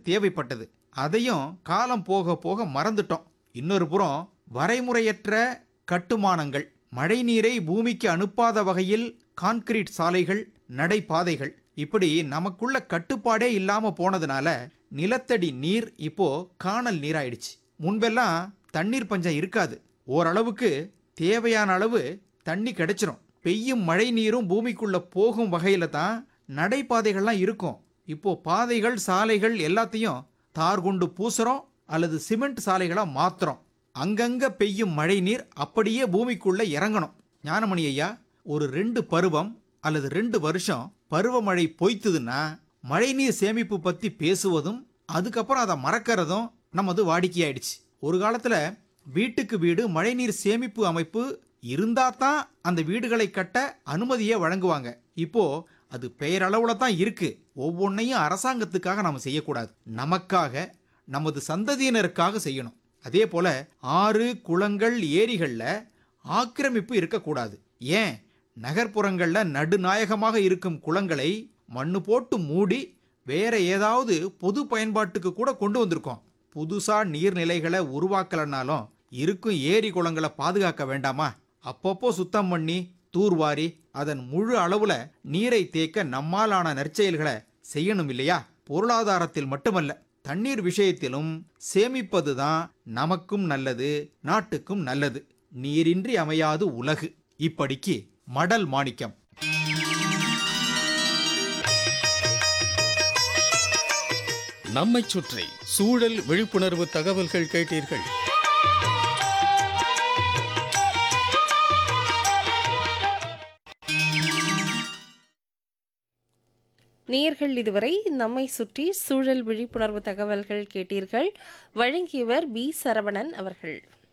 தேவைப்பட்டது அதையும் காலம் போக போக மறந்துட்டோம் இன்னொரு புறம் வரைமுறையற்ற கட்டுமானங்கள் மழைநீரை பூமிக்கு அனுப்பாத வகையில் கான்கிரீட் சாலைகள் நடைபாதைகள் இப்படி நமக்குள்ள கட்டுப்பாடே இல்லாம போனதுனால நிலத்தடி நீர் இப்போ காணல் நீராயிடுச்சு முன்பெல்லாம் தண்ணீர் பஞ்சம் இருக்காது ஓரளவுக்கு தேவையான அளவு தண்ணி கிடைச்சிரும் பெய்யும் மழை நீரும் பூமிக்குள்ள போகும் வகையில தான் நடைபாதைகள்லாம் இருக்கும் இப்போ பாதைகள் சாலைகள் எல்லாத்தையும் தார் கொண்டு பூசுறோம் அல்லது சிமெண்ட் சாலைகளா மாத்துறோம் அங்கங்க பெய்யும் மழை நீர் அப்படியே பூமிக்குள்ள இறங்கணும் ஞானமணி ஐயா ஒரு ரெண்டு பருவம் அல்லது ரெண்டு வருஷம் பருவமழை பொய்த்துதுன்னா மழைநீர் சேமிப்பு பத்தி பேசுவதும் அதுக்கப்புறம் அதை மறக்கிறதும் நமது வாடிக்கையாயிடுச்சு ஒரு காலத்துல வீட்டுக்கு வீடு மழைநீர் சேமிப்பு அமைப்பு இருந்தா தான் அந்த வீடுகளை கட்ட அனுமதியை வழங்குவாங்க இப்போ அது பெயரளவுல தான் இருக்கு ஒவ்வொன்றையும் அரசாங்கத்துக்காக நாம செய்யக்கூடாது நமக்காக நமது சந்ததியினருக்காக செய்யணும் அதே போல ஆறு குளங்கள் ஏரிகள்ல ஆக்கிரமிப்பு இருக்கக்கூடாது ஏன் நகர்ப்புறங்கள்ல நடுநாயகமாக இருக்கும் குளங்களை மண்ணு போட்டு மூடி வேற ஏதாவது பொது பயன்பாட்டுக்கு கூட கொண்டு வந்திருக்கோம் புதுசா நீர்நிலைகளை உருவாக்கலனாலும் இருக்கும் ஏரி குளங்களை பாதுகாக்க வேண்டாமா அப்பப்போ சுத்தம் பண்ணி தூர்வாரி அதன் முழு அளவுல நீரை தேக்க நம்மாலான நற்செயல்களை செய்யணும் இல்லையா பொருளாதாரத்தில் மட்டுமல்ல தண்ணீர் விஷயத்திலும் சேமிப்பதுதான் நமக்கும் நல்லது நாட்டுக்கும் நல்லது நீரின்றி அமையாது உலகு இப்படிக்கு மடல் மாணிக்கம் நம்மைச் சுற்றி சூழல் விழிப்புணர்வு தகவல்கள் கேட்டீர்கள் நேயர்கள் இதுவரை நம்மை சுற்றி சூழல் விழிப்புணர்வு தகவல்கள் கேட்டீர்கள் வழங்கியவர் பி சரவணன் அவர்கள்